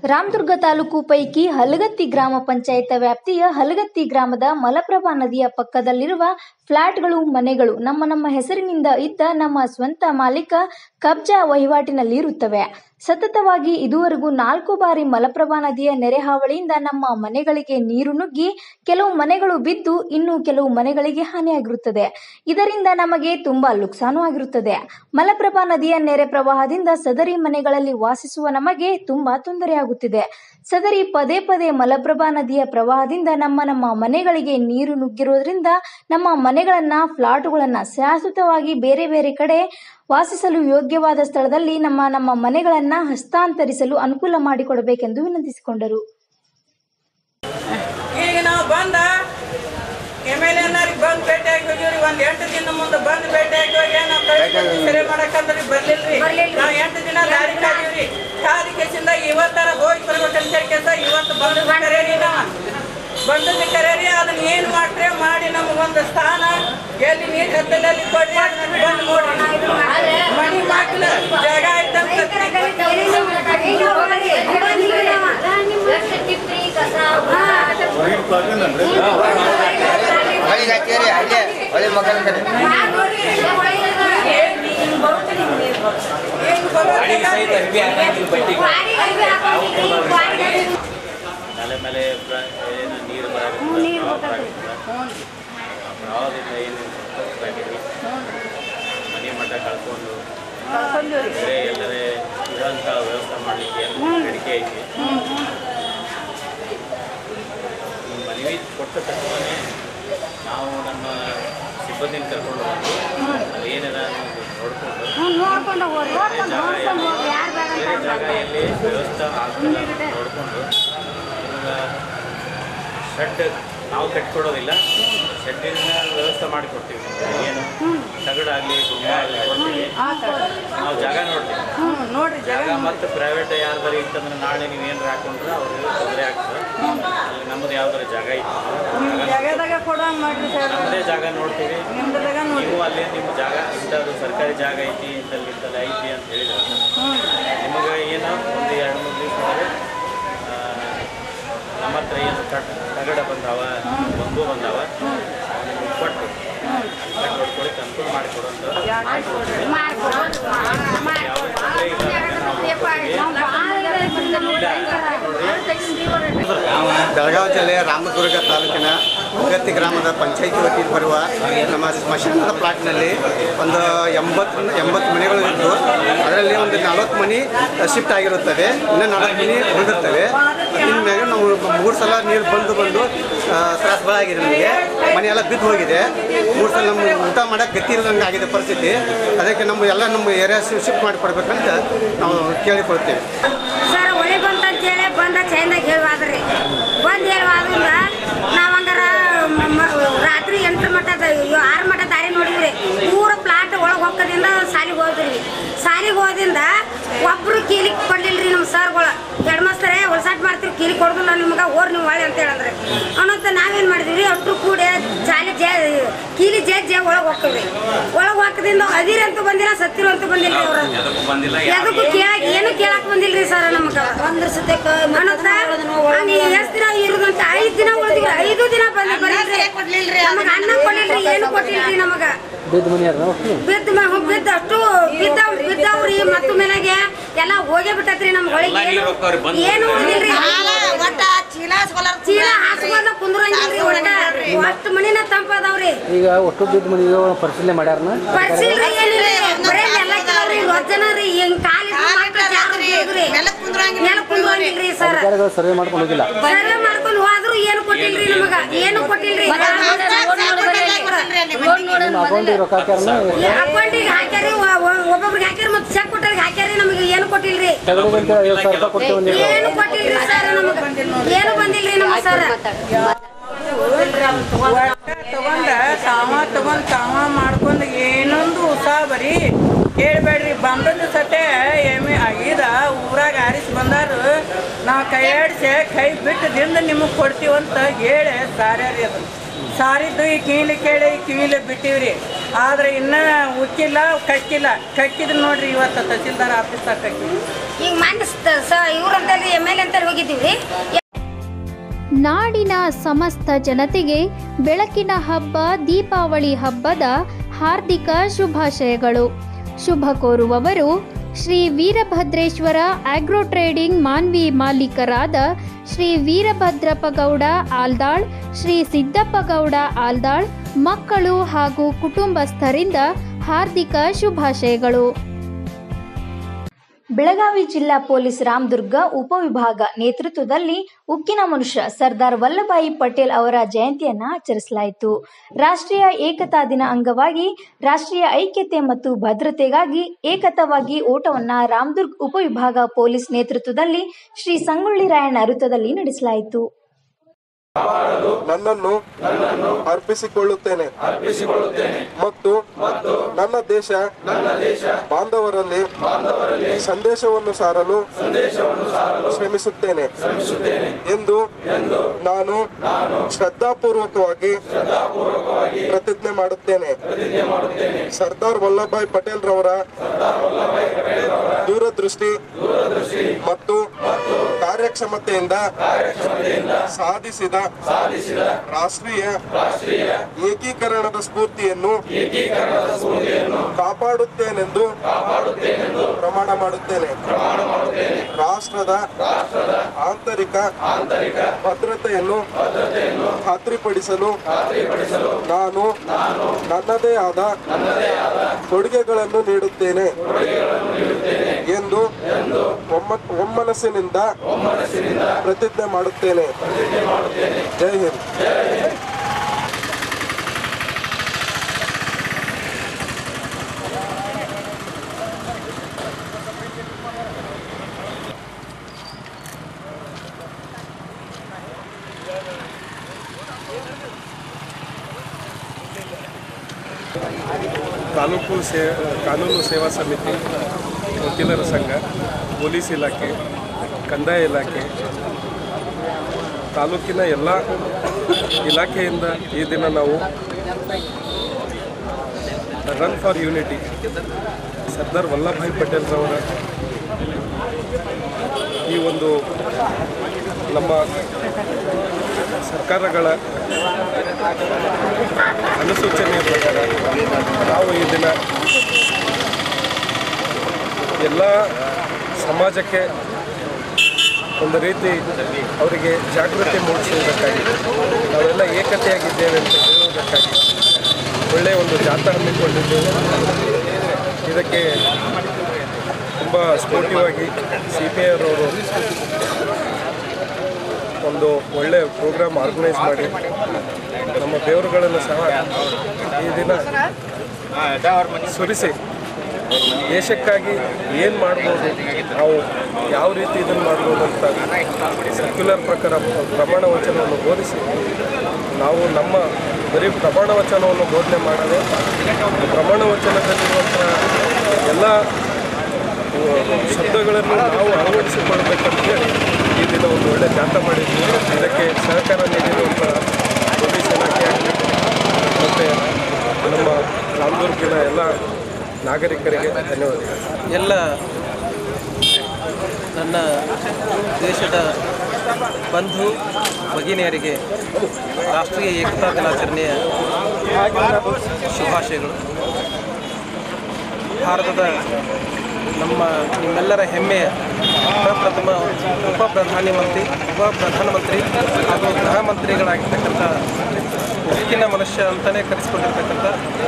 ರಾಮದುರ್ಗ ತಾಲೂಕು ಪೈಕಿ ಹಲಗತ್ತಿ ಗ್ರಾಮ ಪಂಚಾಯತ್ ವ್ಯಾಪ್ತಿಯ ಹಲಗತ್ತಿ ಗ್ರಾಮದ ಮಲಪ್ರಭಾ ನದಿಯ ಪಕ್ಕದಲ್ಲಿರುವ ಫ್ಲಾಟ್ಗಳು ಮನೆಗಳು ನಮ್ಮ ನಮ್ಮ ಹೆಸರಿನಿಂದ ಇದ್ದ ನಮ್ಮ ಸ್ವಂತ ಮಾಲೀಕ ಕಬ್ಜಾ ವಹಿವಾಟಿನಲ್ಲಿರುತ್ತವೆ ಸತತವಾಗಿ ಇದುವರೆಗೂ ನಾಲ್ಕು ಬಾರಿ ಮಲಪ್ರಭಾ ನದಿಯ ನೆರೆ ಹಾವಳಿಯಿಂದ ನಮ್ಮ ಮನೆಗಳಿಗೆ ನೀರು ನುಗ್ಗಿ ಕೆಲವು ಮನೆಗಳು ಬಿದ್ದು ಇನ್ನು ಕೆಲವು ಮನೆಗಳಿಗೆ ಹಾನಿಯಾಗಿರುತ್ತದೆ ಇದರಿಂದ ನಮಗೆ ತುಂಬಾ ಲುಕ್ಸಾನು ಆಗಿರುತ್ತದೆ ಮಲಪ್ರಭಾ ನದಿಯ ನೆರೆ ಪ್ರವಾಹದಿಂದ ಸದರಿ ಮನೆಗಳಲ್ಲಿ ವಾಸಿಸುವ ನಮಗೆ ತುಂಬಾ ತೊಂದರೆಯಾಗುತ್ತಿದೆ ಸದರಿ ಪದೇ ಪದೇ ಮಲಪ್ರಭಾ ನದಿಯ ಪ್ರವಾಹದಿಂದ ನಮ್ಮ ನಮ್ಮ ಮನೆಗಳಿಗೆ ನೀರು ನುಗ್ಗಿರುವುದರಿಂದ ನಮ್ಮ ಮನೆಗಳನ್ನ ಫ್ಲಾಟುಗಳನ್ನ ಶಾಶ್ವತವಾಗಿ ಬೇರೆ ಬೇರೆ ಕಡೆ ವಾಸಿಸಲು ಯೋಗ್ಯವಾದ ಸ್ಥಳದಲ್ಲಿ ನಮ್ಮ ನಮ್ಮ ಮನೆಗಳನ್ನ ಹಸ್ತಾಂತರಿಸಲು ಅನುಕೂಲ ಮಾಡಿಕೊಡಬೇಕೆಂದು ವಿನಂತಿಸಿಕೊಂಡರು ಈಗ ನಾವು ಬಂದ ಎಮ್ ಎಲ್ ಎನವ್ರಿಗೆ ಬಂದು ಭೇಟಿ ಆಗಿ ಹೋಗಿವ್ರಿ ಒಂದ್ ಎಂಟು ದಿನ ಮುಂದೆ ಬಂದು ಭೇಟಿ ಆಗಿ ಹೋಗಿ ನಾವು ಕಳಿಸ್ಕೊಡ್ತೀವಿ ಸರಿ ಮಾಡಕ್ಕಂದ್ರಿ ಬರ್ಲಿಲ್ರಿ ನಾವು ಎಂಟು ದಿನ ದಾರಿ ಕಾದಿವ್ರಿ ಕಾದಿ ಕೇಸಿಂದ ಇವತ್ತರ ಹೋಗಿ ಬರ್ಬೇಕಂತ ಹೇಳಿ ಕೇಸ ಇವತ್ತು ಬಂದು ಕರೇರಿ ನಾವು ಬಂದದ್ದು ಕರೇರಿ ಅದನ್ನ ಏನ್ ಮಾಡ್ರಿ ಮಾಡಿ ನಮಗೊಂದು ಸ್ಥಾನ ಎಲ್ಲಿ ನೀರು ಹತ್ತಲಲ್ಲಿ ಕೊಡ್ರಿ ಅದನ್ನ ಬಂದು ನೋಡ್ರಿ ಮನಿ ಮಕ್ಳ ಜಾಗ ಐತಂತ ಹೊಳಿಗೆ ಹಾಕ್ಯಾರಿ ಅಲ್ಲೇ ಹೊಳಿ ಮಗನ ಕಡೆ ಏನು ಬರೋದಿಲ್ಲ ತಲೆ ಮೇಲೆ ಪ್ರ- ಏನು ನೀರು ಬರಾಗುತ್ತೆ ಪ್ರವಾಹದಿಂದ ಏನು ಆಗಿದ್ವಿ ಮನೆ ಮಠ ಕಳ್ಕೊಂಡು ಬೇರೆ ಎಲ್ಲರೇ ಇರೋಂಥ ವ್ಯವಸ್ಥೆ ಮಾಡಲಿಕ್ಕೆ ಬೇಡಿಕೆ ಐತಿ ಈ ಮನವಿ ಕೊಟ್ಟ ತಕ್ಷಣವೇ ನಾವು ನಮ್ಮ ಸಿಬ್ಬಂದಿನ ಕರ್ಕೊಂಡು ಬಂದು ಅಲ್ಲಿ ಏನಿದೆ ಅನ್ನೋದು ನೋಡ್ಕೊಂಡು ಬೇರೆ ಜಾಗ ಎಲ್ಲಿ ವ್ಯವಸ್ಥೆ ಆಗ್ತದೆ ಅಂತ ನೋಡಿಕೊಂಡು ಇವಾಗ ಶೆಡ್ ನಾವು ಕಟ್ಕೊಡೋದಿಲ್ಲ ಶೆಡ್ಡಿನ ವ್ಯವಸ್ಥೆ ಮಾಡಿಕೊಡ್ತೀವಿ ಏನು ತಗಡಾಗಲಿ ಗುಮ್ಮ ಆಗಲಿ ಕೊಡ್ತೀವಿ ನಾವು ಜಾಗ ನೋಡ್ತೀವಿ ನೋಡ್ರಿ ಜಾಗ ಮತ್ತು ಪ್ರೈವೇಟ್ ಯಾರ್ದಾರು ಇತ್ತಂದ್ರೆ ನಾಳೆ ನೀವು ಏನಾರು ಹಾಕೊಂಡ್ರೆ ಅವ್ರಿಗೆ ತೊಂದರೆ ಆಗ್ತದೆ ಅಲ್ಲಿ ನಮ್ಮದು ಯಾವ್ದಾರು ಜಾಗ ಇತ್ತು ಜಾಗದಾಗ ಕೊಡಂಗ್ ಮಾಡ್ರಿ ಸರ್ ನಮ್ಮದೇ ಜಾಗ ನೋಡ್ತೀವಿ ನಿಮ್ದಾಗ ನೋಡಿ ನೀವು ಅಲ್ಲಿ ನಿಮ್ಮ ಜಾಗ ಇಂಥದ್ದು ಸರ್ಕಾರಿ ಜಾಗ ಐತಿ ಇಂಥಲ್ಲಿ ಇಂಥಲ್ಲಿ ಐತಿ ಅಂತ ಹೇಳಿದ್ರೆ ನಿಮಗೆ ಏನೋ ಒಂದು ಎರಡು ಮೂರು ದಿವಸ ಒಳಗೆ ಆ, ನಮ್ಮ ಹತ್ರ ಏನು ಕಟ್ ತಗಡ ಬಂದಾವ ಬಂಬು ಬಂದಾವ ಅವ್ನಿಗೆ ಕೊಟ್ಟು ಕಟ್ ಹೊಡ್ಕೊಳಕ್ಕೆ ಅನುಕೂಲ ಮಾಡಿಕೊಡುವಂಥ ಯಾವ ತೊಂದರೆ ಇಲ್ಲ ಬೆಳಗಾವಿ ಜಿಲ್ಲೆಯ ರಾಮದುರ್ಗ ತಾಲೂಕಿನ ಅಗತ್ತಿ ಗ್ರಾಮದ ಪಂಚಾಯಿತಿ ವತಿಯಿಂದ ಬರುವ ನಮ್ಮ ಸ್ಮಶಾನದ ಪ್ಲಾಟ್ನಲ್ಲಿ ಒಂದು ಎಂಬತ್ತು ಎಂಬತ್ತು ಮನೆಗಳು ಇದ್ದು ಅದರಲ್ಲಿ ಒಂದು ನಲವತ್ತು ಮನೆ ಶಿಫ್ಟ್ ಆಗಿರುತ್ತದೆ ಇನ್ನು ನಲವತ್ತು ಮನೆ ಉಳಿದಿರ್ತವೆ ಇನ್ಮ್ಯಾಗ ನಾವು ಮೂರು ಸಲ ನೀರು ಬಂದು ಬಂದು ತ್ರಾಸಗಳಾಗಿದೆ ನಮಗೆ ಮನೆಯೆಲ್ಲ ಬಿದ್ದು ಹೋಗಿದೆ ಮೂರು ಸಲ ನಮ್ಮ ಊಟ ಮಾಡೋಕ್ಕೆ ಗತಿ ಇಲ್ಲದಂಗೆ ಆಗಿದೆ ಪರಿಸ್ಥಿತಿ ಅದಕ್ಕೆ ನಮ್ಮ ಎಲ್ಲ ನಮ್ಮ ಏರಿಯಾ ಶಿಫ್ಟ್ ಮಾಡಿಕೊಡ್ಬೇಕಂತ ನಾವು ಕೇಳಿಕೊಳ್ತೇವೆ ಸರ್ ಹೊಳಿ ಬಂತಂತೇಳಿ ಬಂದ ಚೈನ್ದಾಗ ಹೇಳುವಾದ್ರಿ ಬಂದು ಹೇಳುವಾದ್ರಿಂದ ನಾವು ಹಂಗಾರ ಮ- ಮ- ರಾತ್ರಿ ಎಂಟು ಮಟ್ಟದ ಆರು ಮಟ್ಟ ದಾರಿ ನೋಡಿದ್ರಿ ಪೂರ ಪ್ಲಾಟ್ ಒಳಗೆ ಹೋಗೋದಿಂದ ಸಾಲಿಗೆ ಹೋದ್ರಿ ಸಾಲಿಗೆ ಹೋದಿಂದ ಒಬ್ರು ಕೀಲಿ ಕೊಡ್ಲಿಲ್ರಿ ನಮ್ಮ ಸರ್ಗಳು ಹೆಡ್ ಮಾಸ್ತರೇ ಹೊಲ್ಸಾಟ್ ಮಾಡ್ತೀವಿ ಕೀಲಿ ಕೊಡೋದಿಲ್ಲ ನಿಮ್ಗೆ ಓರ್ ನೀವು ಹೊಳೆ ಅಂತ ಹೇಳಿದ್ರೆ ಅನ್ನೋಂತ ನಾವೇನು ಮಾಡಿದ್ವಿ ಅಷ್ಟ್ರು ಕೂಡಿ ಜಾಲಿ ಜೇ ಕೀಲಿ ಜೇ ಜೇ ಒಳಗೆ ಹೋಗ್ತೀವಿ ಒಳಗೆ ಹಾಕದಿಂದ ಅದಿರಿ ಅಂತ ಬಂದಿಲ್ಲ ಸತ್ತಿರು ಅಂತ ಬಂದಿಲ್ಲ ಅವ್ರು ಎದಕ್ಕೂ ಕೇಳಕ್ ಏನು ಕೇಳಕ್ ಬಂದಿಲ್ರಿ ಸರ್ ನಮಗ ಒಂದ್ರ ಸತ್ಯಕ್ಕ ಎಷ್ಟ್ ದಿನ ಇರುದಂತ ಐದ್ ದಿನ ಉಳಿದ್ವಿ ಐದು ದಿನ ಬಂದ ಕೊಡ್ಲಿಲ್ರಿ ನಮಗ ಅನ್ನ ಕೊಡ್ಲಿಲ್ರಿ ಏನು ಕೊಟ್ಟಿಲ್ರಿ ನಮಗ ಬಿದ್ದ ಮ- ಹ್ಮ್, ಬಿದ್ದ ಅಷ್ಟು ಬಿದ್ದವ್ ಬಿದ್ದವ್ರಿ ಮತ್ತು ಮೇಲೆಗೆ ಎಲ್ಲ ಹೋಗೇ ಬಿಟ್ಟತ್ರಿ ನಮ್ ಹೊಳಿಗೆ ಏನು ಏನು ಉಳಿದಿಲ್ರಿ ಚೀಲ ಹಾಸ್ಕೊಂಡ ಕುಂದ್ರಂಗಿಲ್ರಿ ಒಟ್ಟ ಅಷ್ಟು ಮನಿನ ತಂಪದವ್ರಿ ಈಗ ಒಟ್ಟು ಬಿದ್ದು ಮನೆಗೆ ಪರಿಶೀಲನೆ ಮಾಡ್ಯಾರನ ಪರಿಶೀಲನೆ ಏನಿಲ್ಲ ಬರೇ ನೆಲ ಕೆಳಗ್ರಿ ಒಂದ್ ಜನ ರೀ ಹಿಂಗ್ ಕಾಲಿಟ್ಟು ಮಕ್ಳು ಜಾರು ಬೀಳ್ದ್ರಿ. ನೆಲ ಕುಂದ್ರಂಗಿಲ್ರಿ ಸರ್ ಅಧಿಕಾರಿಗಳು ಸರ್ವೆ ಮಾಡ್ಕೊಂಡು ಹೋಗಿಲ್ಲ ಸರ್ವೆ ಮಾಡ್ಕೊಂಡು ಹೋದ್ರು ಏನು ಕೊಟ್ಟಿಲ್ರಿ ನಮಗ ಏನು ಕೊಟ್ಟಿಲ್ರಿ ನಿಮ್ಮ ಅಕೌಂಟಿಗೆ ರೊಕ್ಕ ಹಾಕ್ಯಾರನ ಅಕೌಂಟಿಗೆ ಹಾಕ್ಯಾರಿ ಒ- ಒ- ಒಬ್ಬೊಬ್ರಿಗೆ ಹಾಕ್ಯಾರಿ ಮತ್ತೆ ಚೆಕ್ ಕೊಟ್ಟವ್ರಿಗೆ ಹಾಕ್ಯಾರಿ ನಮಗೆ ಏನು ಕೊಟ್ಟಿಲ್ರಿ ತಗಡಿಗಂತ ಐವತ್ತು ಸಾವಿರ ರೂಪಾಯಿ ಕೊಟ್ಟು ಬಂದಿಲ್ಲ ಏನು ಕೊಟ್ಟಿಲ್ರಿ ಸರ್ ನಮಗ ಏನು ಬಂದಿಲ್ರಿ ನಮಗ ಸರ್ ತಗೊಂಡ ತಾವ ತಗೊಂಡ್ ತಾವ ಮಾಡ್ಕೊಂಡು ಏನೊಂದು ಉತ್ಸಾಹ ಬರೀ ಹೇಳ್ಬೇಡ್ರಿ ಬಂದದ್ದು ಸತೆ ಎಮ್ಮೆ ಆಗಿದ ಊರಾಗ ಆರಿಸಿ ಬಂದಾರು ನಾವು ಕೈ ಆಡಿಸಿ ಕೈ ಬಿಟ್ಟು ದಿಂದ ನಿಮಗೆ ಕೊಡ್ತೀವಂತ ಹೇಳಿ ಸಾರ್ಯಾರಿ ಅದು ಸಾರಿದ್ದು ಈ ಕಿವಿಲಿ ಕೇಳಿ ಈ ಕಿವಿಲಿ ಬಿಟ್ಟಿವ್ರಿ ಆದ್ರೆ ಇನ್ನ ಉಕ್ಕಿಲ್ಲ ಕಕ್ಕಿಲ್ಲ ಕಕ್ಕಿದ್ರೆ ನೋಡ್ರಿ ಇವತ್ತು ತಹಸೀಲ್ದಾರ್ ಆಫೀಸ್ದಾಗ ಕಕ್ಕಿಲ್ಲ ಈಗ ಮಂದಿ ಸ ಇವ್ರಂತಲ್ಲಿ ಎಮ್ ಎಲ್ ಎ ಅಂತಲ್ಲಿ ಹೋಗಿದ್ದೀವಿ ನಾಡಿನ ಸಮಸ್ತ ಜನತೆಗೆ ಬೆಳಕಿನ ಹಬ್ಬ ದೀಪಾವಳಿ ಹಬ್ಬದ ಹಾರ್ದಿಕ ಶುಭಾಶಯಗಳು ಶುಭ ಕೋರುವವರು ಶ್ರೀ ವೀರಭದ್ರೇಶ್ವರ ಆಗ್ರೋ ಟ್ರೇಡಿಂಗ್ ಮಾನ್ವಿ ಮಾಲೀಕರಾದ ಶ್ರೀ ವೀರಭದ್ರಪ್ಪಗೌಡ ಆಲ್ದಾಳ್ ಶ್ರೀ ಸಿದ್ದಪ್ಪಗೌಡ ಆಲ್ದಾಳ್ ಮಕ್ಕಳು ಹಾಗೂ ಕುಟುಂಬಸ್ಥರಿಂದ ಹಾರ್ದಿಕ ಶುಭಾಶಯಗಳು ಬೆಳಗಾವಿ ಜಿಲ್ಲಾ ಪೊಲೀಸ್ ರಾಮದುರ್ಗ ಉಪವಿಭಾಗ ನೇತೃತ್ವದಲ್ಲಿ ಉಕ್ಕಿನ ಮನುಷ್ಯ ಸರ್ದಾರ್ ವಲ್ಲಭಾಯಿ ಪಟೇಲ್ ಅವರ ಜಯಂತಿಯನ್ನ ಆಚರಿಸಲಾಯಿತು ರಾಷ್ಟ್ರೀಯ ಏಕತಾ ದಿನ ಅಂಗವಾಗಿ ರಾಷ್ಟ್ರೀಯ ಐಕ್ಯತೆ ಮತ್ತು ಭದ್ರತೆಗಾಗಿ ಏಕತವಾಗಿ ಓಟವನ್ನ ರಾಮದುರ್ಗ್ ಉಪವಿಭಾಗ ಪೊಲೀಸ್ ನೇತೃತ್ವದಲ್ಲಿ ಶ್ರೀ ಸಂಗೊಳ್ಳಿ ರಾಯಣ್ಣ ವೃತ್ತದಲ್ಲಿ ನಡೆಸಲಾಯಿತು ನನ್ನನ್ನು ಅರ್ಪಿಸಿಕೊಳ್ಳುತ್ತೇನೆ ಮತ್ತು ನನ್ನ ದೇಶ ಬಾಂಧವರಲ್ಲಿ ಸಂದೇಶವನ್ನು ಸಾರಲು ಶ್ರಮಿಸುತ್ತೇನೆ ಎಂದು ನಾನು ಶ್ರದ್ಧಾಪೂರ್ವಕವಾಗಿ ಪ್ರತಿಜ್ಞೆ ಮಾಡುತ್ತೇನೆ ಸರ್ದಾರ್ ವಲ್ಲಭಾಯ್ ಪಟೇಲ್ ರವರ ದೂರದೃಷ್ಟಿ ಮತ್ತು ಕಾರ್ಯಕ್ಷಮತೆಯಿಂದ ಸಾಧಿಸಿದ ರಾಷ್ಟ್ರೀಯ ಏಕೀಕರಣದ ಸ್ಫೂರ್ತಿಯನ್ನು ಕಾಪಾಡುತ್ತೇನೆಂದು ಪ್ರಮಾಣ ಮಾಡುತ್ತೇನೆ ರಾಷ್ಟ್ರದ ಆಂತರಿಕ ಭದ್ರತೆಯನ್ನು ಖಾತ್ರಿಪಡಿಸಲು ನಾನು ನನ್ನದೇ ಆದ ಕೊಡುಗೆಗಳನ್ನು ನೀಡುತ್ತೇನೆ ಎಂದು ಒಮ್ಮ ಒಮ್ಮನಸ್ಸಿನಿಂದ ಪ್ರತಿಜ್ಞೆ ಮಾಡುತ್ತೇನೆ ಜೈ ಹಿಂದ್ ತಾಲೂಕು ಸೇ ಕಾನೂನು ಸೇವಾ ಸಮಿತಿ ವಕೀಲರ ಸಂಘ ಪೊಲೀಸ್ ಇಲಾಖೆ ಕಂದಾಯ ಇಲಾಖೆ ತಾಲೂಕಿನ ಎಲ್ಲ ಇಲಾಖೆಯಿಂದ ಈ ದಿನ ನಾವು run for unity Sardar Vallabhbhai ಪಟೇಲ್ರವರ ಈ ಒಂದು ನಮ್ಮ ಸರ್ಕಾರಗಳ ಅನುಸೂಚನೆಯ ಪ್ರಕಾರ ನಾವು ಈ ದಿನ ಎಲ್ಲ ಸಮಾಜಕ್ಕೆ ಒಂದು ರೀತಿ ಅವರಿಗೆ ಜಾಗೃತಿ ಮೂಡಿಸುವುದಕ್ಕಾಗಿ ನಾವೆಲ್ಲ ಏಕತೆಯಾಗಿದ್ದೇವೆ ಅಂತ ಹೇಳುವುದಕ್ಕಾಗಿ ಒಳ್ಳೆಯ ಒಂದು ಜಾಥಾ ಹಮ್ಮಿಕೊಂಡಿದ್ದೇವೆ ಇದಕ್ಕೆ ತುಂಬ ಸ್ಪೋರ್ಟಿವ್ ಆಗಿ ಸಿ ಪಿ ಅವರು ಒಂದು ಒಳ್ಳೆಯ ಪ್ರೋಗ್ರಾಮ್ ಆರ್ಗನೈಸ್ ಮಾಡಿ ನಮ್ಮ ದೇವರುಗಳನ್ನು ಸಹ ಈ ದಿನ ಸುರಿಸಿ ದೇಶಕ್ಕಾಗಿ ಏನು ಮಾಡ್ಬೋದು ನಾವು ಯಾವ ರೀತಿ ಇದನ್ನು ಮಾಡ್ಬೋದು ಅಂತ ಸರ್ಕ್ಯುಲರ್ ಪ್ರಕಾರ ಪ್ರಮಾಣ ವಚನವನ್ನು ಬೋಧಿಸಿ ನಾವು ನಮ್ಮ ಬರೀ ಪ್ರಮಾಣ ವಚನವನ್ನು ಬೋಧನೆ ಮಾಡದೆ ಪ್ರಮಾಣ ವಚನದಲ್ಲಿರುವಂಥ ಎಲ್ಲ ಶಬ್ದಗಳನ್ನು ನಾವು ಅಳವಡಿಸಿಕೊಳ್ಬೇಕಂತ ಹೇಳಿ ಈ ದಿನ ಒಂದು ಒಳ್ಳೆಯ ಜಾಥಾ ಮಾಡಿದ್ವಿ ಇದಕ್ಕೆ ಸಹಕಾರ ನೀಡಿರುವಂಥ ಪೊಲೀಸ್ ಇಲಾಖೆ ಆಗಲಿ ಮತ್ತು ನಮ್ಮ ರಾಮದುರ್ಗಿನ ಎಲ್ಲ ನಾಗರಿಕರಿಗೆ ಧನ್ಯವಾದಗಳು ಎಲ್ಲ ನನ್ನ ದೇಶದ ಬಂಧು ಭಗಿನಿಯರಿಗೆ ರಾಷ್ಟ್ರೀಯ ಏಕತಾ ದಿನಾಚರಣೆಯ ಶುಭಾಶಯಗಳು ಭಾರತದ ನಮ್ಮ ನಿಮ್ಮೆಲ್ಲರ ಹೆಮ್ಮೆಯ ಪ್ರಪ್ರಥಮ ಉಪ ಪ್ರಧಾನಿ ಮಂತ್ರಿ ಉಪ ಪ್ರಧಾನಮಂತ್ರಿ ಹಾಗೂ ಗೃಹ ಮಂತ್ರಿಗಳಾಗಿರ್ತಕ್ಕಂಥ ಉಕ್ಕಿನ ಮನುಷ್ಯ ಅಂತಲೇ ಕರೆಸಿಕೊಂಡಿರ್ತಕ್ಕಂಥ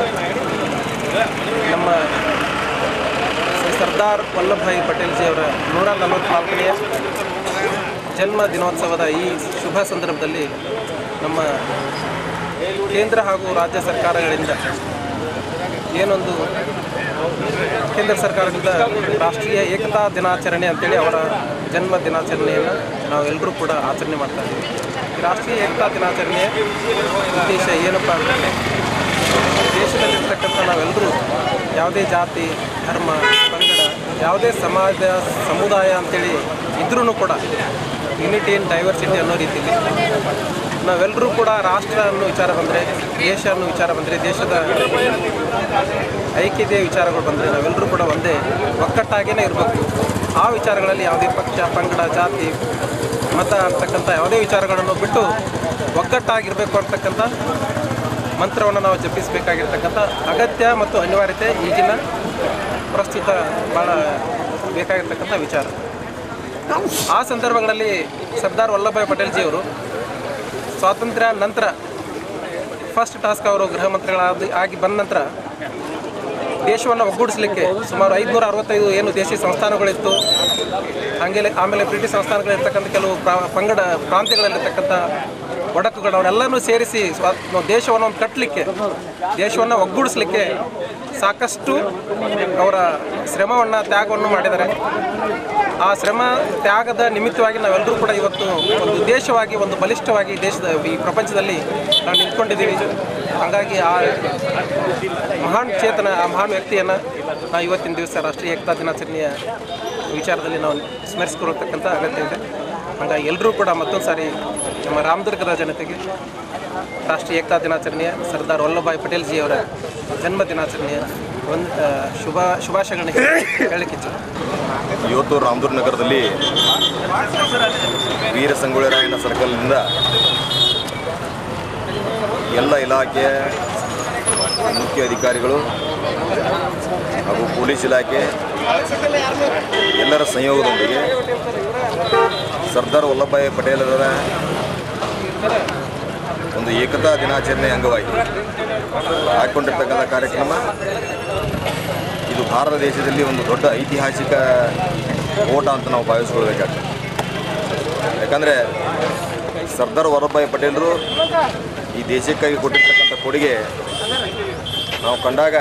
ನಮ್ಮ ಶ್ರೀ ಸರ್ದಾರ್ ವಲ್ಲಭಾಯಿ ಪಟೇಲ್ಜಿಯವರ ನೂರ ನಲವತ್ನಾಲ್ಕನೆಯ ಜನ್ಮ ದಿನೋತ್ಸವದ ಈ ಶುಭ ಸಂದರ್ಭದಲ್ಲಿ ನಮ್ಮ ಕೇಂದ್ರ ಹಾಗೂ ರಾಜ್ಯ ಸರ್ಕಾರಗಳಿಂದ ಏನೊಂದು ಕೇಂದ್ರ ಸರ್ಕಾರದಿಂದ ರಾಷ್ಟ್ರೀಯ ಏಕತಾ ದಿನಾಚರಣೆ ಅಂತೇಳಿ ಅವರ ಜನ್ಮ ದಿನಾಚರಣೆಯನ್ನು ನಾವೆಲ್ಲರೂ ಕೂಡ ಆಚರಣೆ ಮಾಡ್ತಾ ಇದ್ದೀವಿ ಈ ರಾಷ್ಟ್ರೀಯ ಏಕತಾ ದಿನಾಚರಣೆಯ ಉದ್ದೇಶ ಏನಪ್ಪ ಅಂತಂದರೆ ದೇಶದಲ್ಲಿರ್ತಕ್ಕಂಥ ನಾವೆಲ್ಲರೂ ಯಾವುದೇ ಜಾತಿ ಧರ್ಮ ಪಂಗಡ ಯಾವುದೇ ಸಮಾಜ ಸಮುದಾಯ ಅಂತೇಳಿ ಇದ್ರೂ ಕೂಡ ಯುನಿಟಿ ಇನ್ ಡೈವರ್ಸಿಟಿ ಅನ್ನೋ ರೀತಿಯಲ್ಲಿ ನಾವೆಲ್ಲರೂ ಕೂಡ ರಾಷ್ಟ್ರ ಅನ್ನೋ ವಿಚಾರ ಬಂದರೆ ದೇಶ ಅನ್ನೋ ವಿಚಾರ ಬಂದರೆ ದೇಶದ ಐಕ್ಯತೆಯ ವಿಚಾರಗಳು ಬಂದರೆ ನಾವೆಲ್ಲರೂ ಕೂಡ ಒಂದೇ ಒಕ್ಕಟ್ಟಾಗಿಯೇ ಇರಬೇಕು ಆ ವಿಚಾರಗಳಲ್ಲಿ ಯಾವುದೇ ಪಕ್ಷ ಪಂಗಡ ಜಾತಿ ಮತ ಅಂತಕ್ಕಂಥ ಯಾವುದೇ ವಿಚಾರಗಳನ್ನು ಬಿಟ್ಟು ಒಗ್ಗಟ್ಟಾಗಿರಬೇಕು ಅಂತಕ್ಕಂಥ ಮಂತ್ರವನ್ನು ನಾವು ಜಪಿಸಬೇಕಾಗಿರ್ತಕ್ಕಂಥ ಅಗತ್ಯ ಮತ್ತು ಅನಿವಾರ್ಯತೆ ಈಗಿನ ಪ್ರಸ್ತುತ ಭಾಳ ಬೇಕಾಗಿರ್ತಕ್ಕಂಥ ವಿಚಾರ ಆ ಸಂದರ್ಭಗಳಲ್ಲಿ ಸರ್ದಾರ್ ವಲ್ಲಭಾಯ್ ಪಟೇಲ್ಜಿಯವರು ಸ್ವಾತಂತ್ರ್ಯ ನಂತರ ಫಸ್ಟ್ ಟಾಸ್ಕ್ ಅವರು ಗೃಹ ಮಂತ್ರಿಗಳಾದ ಆಗಿ ಬಂದ ನಂತರ ದೇಶವನ್ನು ಒಗ್ಗೂಡಿಸಲಿಕ್ಕೆ ಸುಮಾರು ಐದುನೂರ ಅರವತ್ತೈದು ಏನು ದೇಶಿ ಸಂಸ್ಥಾನಗಳಿತ್ತು ಹಂಗೆ ಆಮೇಲೆ ಬ್ರಿಟಿಷ್ ಸಂಸ್ಥಾನಗಳಿರ್ತಕ್ಕಂಥ ಕೆಲವು ಪ್ರಾ ಪಂಗಡ ಪ್ರಾಂತ್ಯಗಳಲ್ಲಿರ್ತಕ್ಕಂಥ ಒಡಕುಗಳು ಅವನ್ನೆಲ್ಲನೂ ಸೇರಿಸಿ ಸ್ವಾ ದೇಶವನ್ನು ಒಂದು ಕಟ್ಟಲಿಕ್ಕೆ ದೇಶವನ್ನು ಒಗ್ಗೂಡಿಸಲಿಕ್ಕೆ ಸಾಕಷ್ಟು ಅವರ ಶ್ರಮವನ್ನು ತ್ಯಾಗವನ್ನು ಮಾಡಿದ್ದಾರೆ ಆ ಶ್ರಮ ತ್ಯಾಗದ ನಿಮಿತ್ತವಾಗಿ ನಾವೆಲ್ಲರೂ ಕೂಡ ಇವತ್ತು ಒಂದು ದೇಶವಾಗಿ ಒಂದು ಬಲಿಷ್ಠವಾಗಿ ದೇಶದ ಈ ಪ್ರಪಂಚದಲ್ಲಿ ನಾವು ನಿಂತ್ಕೊಂಡಿದ್ದೀವಿ ಹಾಗಾಗಿ ಆ ಮಹಾನ್ ಚೇತನ ಆ ಮಹಾನ್ ವ್ಯಕ್ತಿಯನ್ನು ನಾವು ಇವತ್ತಿನ ದಿವಸ ರಾಷ್ಟ್ರೀಯ ಏಕತಾ ದಿನಾಚರಣೆಯ ವಿಚಾರದಲ್ಲಿ ನಾವು ಸ್ಮರಿಸಿಕೊಳ್ಳತಕ್ಕಂಥ ಅಗತ್ಯ ಇದೆ ಹಾಗಾಗಿ ಎಲ್ಲರೂ ಕೂಡ ಮತ್ತೊಂದು ಸಾರಿ ನಮ್ಮ ರಾಮದುರ್ಗದ ಜನತೆಗೆ ರಾಷ್ಟ್ರೀಯ ಏಕತಾ ದಿನಾಚರಣೆಯ ಸರ್ದಾರ್ ವಲ್ಲಭಾಯ್ ಪಟೇಲ್ಜಿಯವರ ಜನ್ಮ ದಿನಾಚರಣೆಯ ಒಂದು ಆ, ಶುಭ ಶುಭಾಶಯಗಳನ್ನ ಹೇಳಲಿಕ್ಕೆ ಇಚ್ಛೆ ಇವತ್ತು ರಾಮದುರ್ಗ ನಗರದಲ್ಲಿ ವೀರ ಸಂಗೊಳ್ಳಿ ರಾಯಣ್ಣ ಸರ್ಕಲ್ನಿಂದ ಎಲ್ಲ ಇಲಾಖೆಯ ಮುಖ್ಯ ಅಧಿಕಾರಿಗಳು ಹಾಗೂ ಪೊಲೀಸ್ ಇಲಾಖೆ ಎಲ್ಲರ ಸಂಯೋಗದೊಂದಿಗೆ ಸರ್ದಾರ್ ವಲ್ಲಭಭಾಯಿ ಪಟೇಲರ ಒಂದು ಏಕತಾ ದಿನಾಚರಣೆ ಅಂಗವಾಗಿ ಹಾಕ್ಕೊಂಡಿರ್ತಕ್ಕಂಥ ಕಾರ್ಯಕ್ರಮ ಇದು ಭಾರತ ದೇಶದಲ್ಲಿ ಒಂದು ದೊಡ್ಡ ಐತಿಹಾಸಿಕ ಓಟ ಅಂತ ನಾವು ಭಾವಿಸ್ಕೊಳ್ಬೇಕಾಗ್ತದೆ ಯಾಕಂದರೆ ಸರ್ದಾರ್ ವಲ್ಲಭಭಾಯಿ ಪಟೇಲರು ಈ ದೇಶಕ್ಕಾಗಿ ಕೊಟ್ಟಿರ್ತಕ್ಕಂಥ ಕೊಡುಗೆ ನಾವು ಕಂಡಾಗ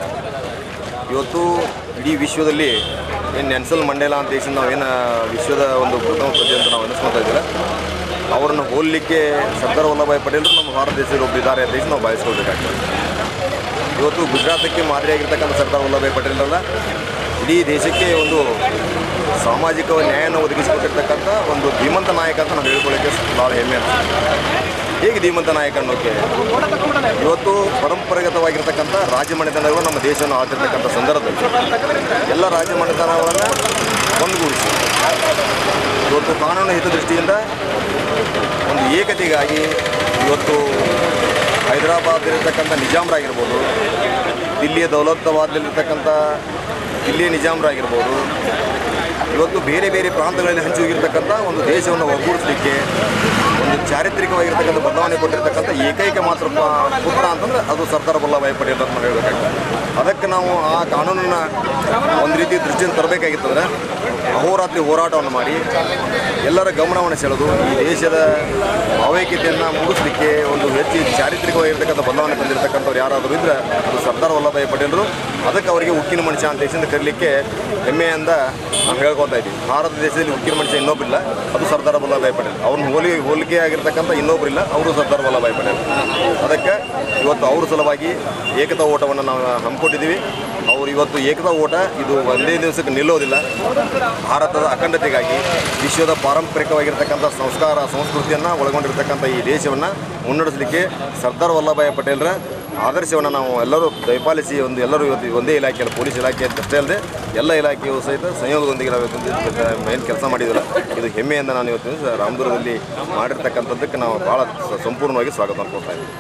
ಇವತ್ತು ಇಡೀ ವಿಶ್ವದಲ್ಲಿ ಏನು ನೆನ್ಸಲ್ ಮಂಡೇಲ ಅಂತ ದೇಶ ನಾವೇನು ವಿಶ್ವದ ಒಂದು ಪ್ರಥಮ ಪ್ರಜೆ ಅಂತ ನಾವು ಅನಿಸ್ಕೊತಾ ಇದ್ದೀರ ಅವರನ್ನು ಹೋಲಿಕ್ಕೆ ಸರ್ದಾರ್ ವಲ್ಲಭಭಾಯಿ ಪಟೇಲರು ನಮ್ಮ ಭಾರತ ದೇಶದಲ್ಲಿ ಒಬ್ಬರಿದ್ದಾರೆ ಅಂತ ಹೇಳಿ ನಾವು ಭಾವಿಸ್ಕೊಳ್ಬೇಕಾಗ್ತದೆ ಇವತ್ತು ಗುಜರಾತಕ್ಕೆ ಮಾದರಿಯಾಗಿರ್ತಕ್ಕಂಥ ಸರ್ದಾರ್ ವಲ್ಲಭಾಯಿ ಪಟೇಲರಲ್ಲ ಇಡೀ ದೇಶಕ್ಕೆ ಒಂದು ಸಾಮಾಜಿಕ ನ್ಯಾಯವನ್ನು ಒದಗಿಸಿಕೊಟ್ಟಿರ್ತಕ್ಕಂಥ ಒಂದು ಧೀಮಂತ ನಾಯಕ ಅಂತ ನಾವು ಹೇಳ್ಕೊಳ್ಳೋಕ್ಕೆ ಭಾಳ ಹೆಮ್ಮೆ ಅನಿಸುತ್ತೆ ಹೇಗೆ ಧೀಮಂತ ನಾಯಕ ಅನ್ನೋಕ್ಕೆ ಇವತ್ತು ಪರಂಪರಾಗತವಾಗಿರ್ತಕ್ಕಂಥ ರಾಜ್ಯ ಮನೆತನಗಳು ನಮ್ಮ ದೇಶವನ್ನು ಆಳ್ತಿರ್ತಕ್ಕಂಥ ಸಂದರ್ಭದಲ್ಲಿ ಎಲ್ಲ ರಾಜ್ಯ ಮನೆತನಗಳನ್ನು ಒಂದುಗೂಡಿಸಿ ಇವತ್ತು ಕಾನೂನು ಹಿತದೃಷ್ಟಿಯಿಂದ ಒಂದು ಏಕತೆಗಾಗಿ ಇವತ್ತು ಹೈದರಾಬಾದಲ್ಲಿರ್ತಕ್ಕಂಥ ನಿಜಾಮ್ರಾಗಿರ್ಬೋದು ದಿಲ್ಲಿಯ ದೌಲತಾಬಾದ್ನಲ್ಲಿರ್ತಕ್ಕಂಥ ದಿಲ್ಲಿಯ ನಿಜಾಮ್ರಾಗಿರ್ಬೋದು ಇವತ್ತು ಬೇರೆ ಬೇರೆ ಪ್ರಾಂತಗಳಲ್ಲಿ ಹಂಚೋಗಿರ್ತಕ್ಕಂಥ ಒಂದು ದೇಶವನ್ನು ಒಗ್ಗೂಡಿಸಲಿಕ್ಕೆ ಒಂದು ಚಾರಿತ್ರಿಕವಾಗಿರ್ತಕ್ಕಂಥ ಬದಲಾವಣೆ ಕೊಟ್ಟಿರ್ತಕ್ಕಂಥ ಏಕೈಕ ಮಾತ್ರ ಪ- ಪುತ್ರ ಅಂತಂದ್ರೆ ಅದು ಸರ್ದಾರ್ ವಲ್ಲಭಾಯಿ ಪಟೇಲ್ ಅಂತ ನಾವು ಹೇಳ್ಬೇಕಾಗ್ತದೆ ಅದಕ್ಕೆ ನಾವು ಆ ಕಾನೂನನ್ನು ಒಂದು ರೀತಿ ದೃಷ್ಟಿಯಿಂದ ತರಬೇಕಾಗಿತ್ತಂದ್ರೆ ಅಹೋರಾತ್ರಿ ಹೋರಾಟವನ್ನು ಮಾಡಿ ಎಲ್ಲರ ಗಮನವನ್ನು ಸೆಳೆದು ಈ ದೇಶದ ಭಾವೈಕ್ಯತೆಯನ್ನು ಮುಗಿಸ್ಲಿಕ್ಕೆ ಒಂದು ಹೆಚ್ಚು ಚಾರಿತ್ರಿಕವಾಗಿರ್ತಕ್ಕಂಥ ಬದಲಾವಣೆ ತಂದಿರತಕ್ಕಂಥವ್ರು ಯಾರಾದರೂ ಇದ್ರೆ ಅದು ಸರ್ದಾರ್ ವಲ್ಲಭಾಯಿ ಪಟೇಲರು ಅದಕ್ಕೆ ಅವರಿಗೆ ಉಕ್ಕಿನ ಮನುಷ್ಯ ಅಂತ ದೇಶದಿಂದ ಕರೀಲಿಕ್ಕೆ ಹೆಮ್ಮೆಯಿಂದ ನಾವು ಹೇಳ್ಕೊತಾ ಇದ್ದೀವಿ ಭಾರತ ದೇಶದಲ್ಲಿ ಉಕ್ಕಿನ ಮನುಷ್ಯ ಇನ್ನೊಬ್ಬರಿಲ್ಲ ಅದು ಸರ್ದಾರ್ ವಲ್ಲಭಾಯಿ ಪಟೇಲ್ ಅವ್ರನ್ನ ಹೋಲಿ ಹೋಲಿಕೆ ಆಗಿರ್ತಕ್ಕಂಥ ಇನ್ನೊಬ್ಬರಿಲ್ಲ ಅವರು ಸರ್ದಾರ್ ವಲ್ಲಭಾಯಿ ಪಟೇಲ್ ಅದಕ್ಕೆ ಇವತ್ತು ಅವ್ರ ಸಲುವಾಗಿ ಏಕತಾ ಓಟವನ್ನು ನಾವು ಹಮ್ಮಿಕೊಂಡಿದ್ದೀವಿ ಅವರು ಇವತ್ತು ಏಕತಾ ಓಟ ಇದು ಒಂದೇ ದಿವಸಕ್ಕೆ ನಿಲ್ಲೋದಿಲ್ಲ ಭಾರತದ ಅಖಂಡತೆಗಾಗಿ ವಿಶ್ವದ ಪಾರಂಪರಿಕವಾಗಿರ್ತಕ್ಕಂಥ ಸಂಸ್ಕಾರ ಸಂಸ್ಕೃತಿಯನ್ನು ಒಳಗೊಂಡಿರ್ತಕ್ಕಂಥ ಈ ದೇಶವನ್ನು ಮುನ್ನಡೆಸಲಿಕ್ಕೆ ಸರ್ದಾರ್ ವಲ್ಲಭಾಯಿ ಪಟೇಲರ ಆದರ್ಶವನ್ನು ನಾವು ಎಲ್ಲರೂ ದಯಪಾಲಿಸಿ ಒಂದು ಎಲ್ಲರೂ ಇವತ್ತು ಒಂದೇ ಇಲಾಖೆಯಲ್ಲಿ ಪೊಲೀಸ್ ಇಲಾಖೆ ಅಂತ ಅಷ್ಟೇ ಅಲ್ಲದೆ ಎಲ್ಲ ಇಲಾಖೆಯೂ ಸಹಿತ ಸಂಯೋಗದೊಂದಿಗೆ ನಾವು ಇವತ್ತು ಏನು ಕೆಲಸ ಮಾಡಿದ್ವಲ್ಲ ಇದು ಹೆಮ್ಮೆಯಿಂದ ನಾನು ಇವತ್ತು ದಿವಸ ರಾಮದುರ್ಗದಲ್ಲಿ ಮಾಡಿರ್ತಕ್ಕಂಥದ್ದಕ್ಕೆ ನಾವು ಭಾಳ ಸ- ಸಂಪೂರ್ಣವಾಗಿ ಸ್ವಾಗತ ಅನ್ಕೊಳ್ತಾ ಇದ್ದೀವಿ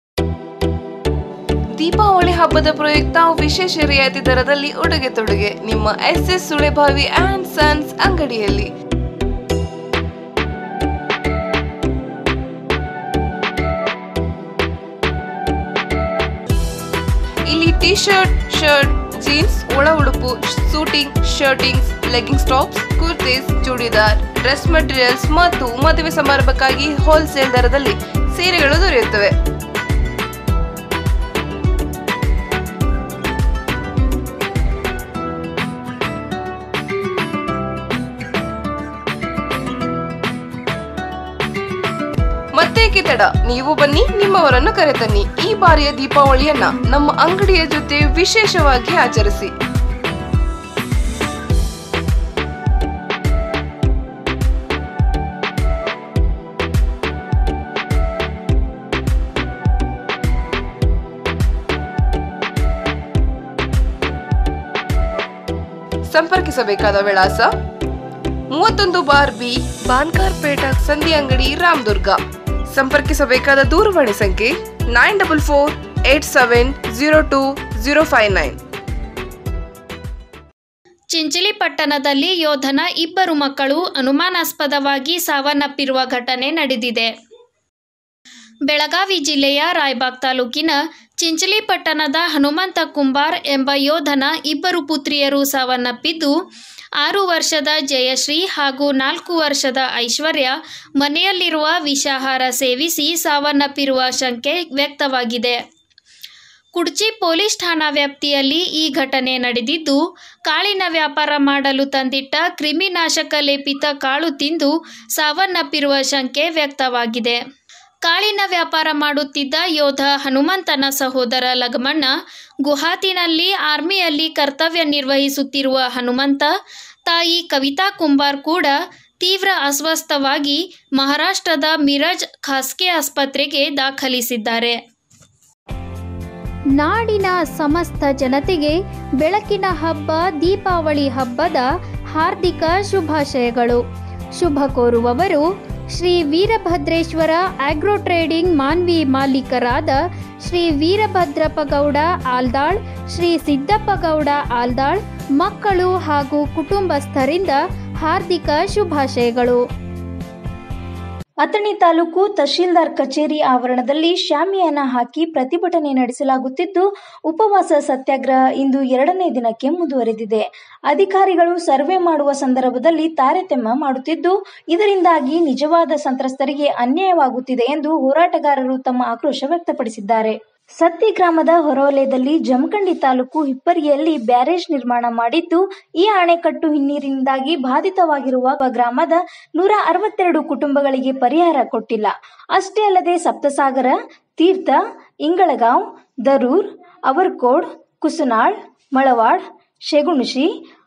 ದೀಪಾವಳಿ ಹಬ್ಬದ ಪ್ರಯುಕ್ತ ವಿಶೇಷ ರಿಯಾಯಿತಿ ದರದಲ್ಲಿ ಉಡುಗೆ ತೊಡುಗೆ ನಿಮ್ಮ S S Sulebhavi and sons ಅಂಗಡಿಯಲ್ಲಿ ಇಲ್ಲಿ ಟಿ ಶರ್ಟ್ ಶರ್ಟ್ ಜೀನ್ಸ್ ಒಳ ಉಡುಪು suiting shirtings leggings tops kurtis churidar dress materials ಮತ್ತು ಮದುವೆ ಸಮಾರಂಭಕ್ಕಾಗಿ ಹೋಲ್ಸೇಲ್ ದರದಲ್ಲಿ ಸೀರೆಗಳು ದೊರೆಯುತ್ತವೆ ಮತ್ತೇಕೆ ತಡ ನೀವು ಬನ್ನಿ ನಿಮ್ಮವರನ್ನು ಕರೆತನ್ನಿ ಈ ಬಾರಿಯ ದೀಪಾವಳಿಯನ್ನ ನಮ್ಮ ಅಂಗಡಿಯ ಜೊತೆ ವಿಶೇಷವಾಗಿ ಆಚರಿಸಿ ಸಂಪರ್ಕಿಸಬೇಕಾದ ವಿಳಾಸ ಮೂವತ್ತೊಂದು ಬಾರ್ ಬಿ ಬಾನ್ಕಾರ್ ಪೇಟ ಸಂಧಿ ಅಂಗಡಿ ರಾಮದುರ್ಗ ಸಂಪರ್ಕಿಸಬೇಕಾದ ದೂರವಾಣಿ ಸಂಖ್ಯೆ nine double four eight seven zero two zero five nine Chinchali ಪಟ್ಟಣದಲ್ಲಿ ಯೋಧನ ಇಬ್ಬರು ಮಕ್ಕಳು ಅನುಮಾನಾಸ್ಪದವಾಗಿ ಸಾವನ್ನಪ್ಪಿರುವ ಘಟನೆ ನಡೆದಿದೆ ಬೆಳಗಾವಿ ಜಿಲ್ಲೆಯ ರಾಯಬಾಗ್ ತಾಲೂಕಿನ ಚಿಂಚಲಿ ಪಟ್ಟಣದ ಹನುಮಂತ ಕುಂಬಾರ್ ಎಂಬ ಯೋಧನ ಇಬ್ಬರು ಪುತ್ರಿಯರು ಸಾವನ್ನಪ್ಪಿದ್ದು ಆರು ವರ್ಷದ ಜಯಶ್ರೀ ಹಾಗೂ ನಾಲ್ಕು ವರ್ಷದ ಐಶ್ವರ್ಯ ಮನೆಯಲ್ಲಿರುವ ವಿಷಾಹಾರ ಸೇವಿಸಿ ಸಾವನ್ನಪ್ಪಿರುವ ಶಂಕೆ ವ್ಯಕ್ತವಾಗಿದೆ ಕುಡ್ಚಿ ಪೊಲೀಸ್ ಠಾಣಾ ವ್ಯಾಪ್ತಿಯಲ್ಲಿ ಈ ಘಟನೆ ನಡೆದಿದ್ದು ಕಾಳಿನ ವ್ಯಾಪಾರ ಮಾಡಲು ತಂದಿಟ್ಟ ಕ್ರಿಮಿನಾಶಕ ಲೇಪಿತ ಕಾಳು ತಿಂದು ಸಾವನ್ನಪ್ಪಿರುವ ಶಂಕೆ ವ್ಯಕ್ತವಾಗಿದೆ ಕಾಳಿನ ವ್ಯಾಪಾರ ಮಾಡುತ್ತಿದ್ದ ಯೋಧ ಹನುಮಂತನ ಸಹೋದರ ಲಗಮಣ್ಣ ಗುಹಾತಿನಲ್ಲಿ ಆರ್ಮಿಯಲ್ಲಿ ಕರ್ತವ್ಯ ನಿರ್ವಹಿಸುತ್ತಿರುವ ಹನುಮಂತ ತಾಯಿ ಕವಿತಾ ಕುಂಬಾರ್ ಕೂಡ ತೀವ್ರ ಅಸ್ವಸ್ಥವಾಗಿ ಮಹಾರಾಷ್ಟ್ರದ ಮಿರಜ್ ಖಾಸ್ಗೆ ಆಸ್ಪತ್ರೆಗೆ ದಾಖಲಿಸಿದ್ದಾರೆ ನಾಡಿನ ಸಮಸ್ತ ಜನತೆಗೆ ಬೆಳಕಿನ ಹಬ್ಬ ದೀಪಾವಳಿ ಹಬ್ಬದ ಹಾರ್ದಿಕ ಶುಭಾಶಯಗಳು ಶುಭ ಕೋರುವವರು ಶ್ರೀ ವೀರಭದ್ರೇಶ್ವರ ಆಗ್ರೋ ಟ್ರೇಡಿಂಗ್ ಮಾನ್ವಿ ಮಾಲೀಕರಾದ ಶ್ರೀ ವೀರಭದ್ರಪ್ಪ ಗೌಡ ಆಲ್ದಾಳ್ ಶ್ರೀ ಸಿದ್ದಪ್ಪ ಗೌಡ ಆಲ್ದಾಳ್ ಮಕ್ಕಳು ಹಾಗೂ ಕುಟುಂಬಸ್ಥರಿಂದ ಹಾರ್ದಿಕ ಶುಭಾಶಯಗಳು ಅಥಣಿ ತಾಲೂಕು ತಹಶೀಲ್ದಾರ್ ಕಚೇರಿ ಆವರಣದಲ್ಲಿ ಶಾಮಿಯಾನ ಹಾಕಿ ಪ್ರತಿಭಟನೆ ನಡೆಸಲಾಗುತ್ತಿದ್ದು ಉಪವಾಸ ಸತ್ಯಾಗ್ರಹ ಇಂದು ಎರಡನೇ ದಿನಕ್ಕೆ ಮುಂದುವರೆದಿದೆ ಅಧಿಕಾರಿಗಳು ಸರ್ವೆ ಮಾಡುವ ಸಂದರ್ಭದಲ್ಲಿ ತಾರತಮ್ಯ ಮಾಡುತ್ತಿದ್ದು ಇದರಿಂದಾಗಿ ನಿಜವಾದ ಸಂತ್ರಸ್ತರಿಗೆ ಅನ್ಯಾಯವಾಗುತ್ತಿದೆ ಎಂದು ಹೋರಾಟಗಾರರು ತಮ್ಮ ಆಕ್ರೋಶ ವ್ಯಕ್ತಪಡಿಸಿದ್ದಾರೆ ಸತ್ತಿ ಗ್ರಾಮದ ಹೊರವಲಯದಲ್ಲಿ ಜಮಖಂಡಿ ತಾಲೂಕು ಹಿಪ್ಪರಿಯಲ್ಲಿ ಬ್ಯಾರೇಜ್ ನಿರ್ಮಾಣ ಮಾಡಿದ್ದು ಈ ಅಣೆಕಟ್ಟು ಹಿನ್ನೀರಿನಿಂದಾಗಿ ಬಾಧಿತವಾಗಿರುವ ಗ್ರಾಮದ ನೂರ ಅರವತ್ತೆರಡು ಕುಟುಂಬಗಳಿಗೆ ಪರಿಹಾರ ಕೊಟ್ಟಿಲ್ಲ ಅಷ್ಟೇ ಅಲ್ಲದೆ ಸಪ್ತಸಾಗರ ತೀರ್ಥ ಇಂಗಳಗಾಂವ್ ದರೂರ್ ಅವರ್ಕೋಡ್ ಕುಸುನಾಳ್ ಮಳವಾಡ್ ಶೆಗುಣಶಿ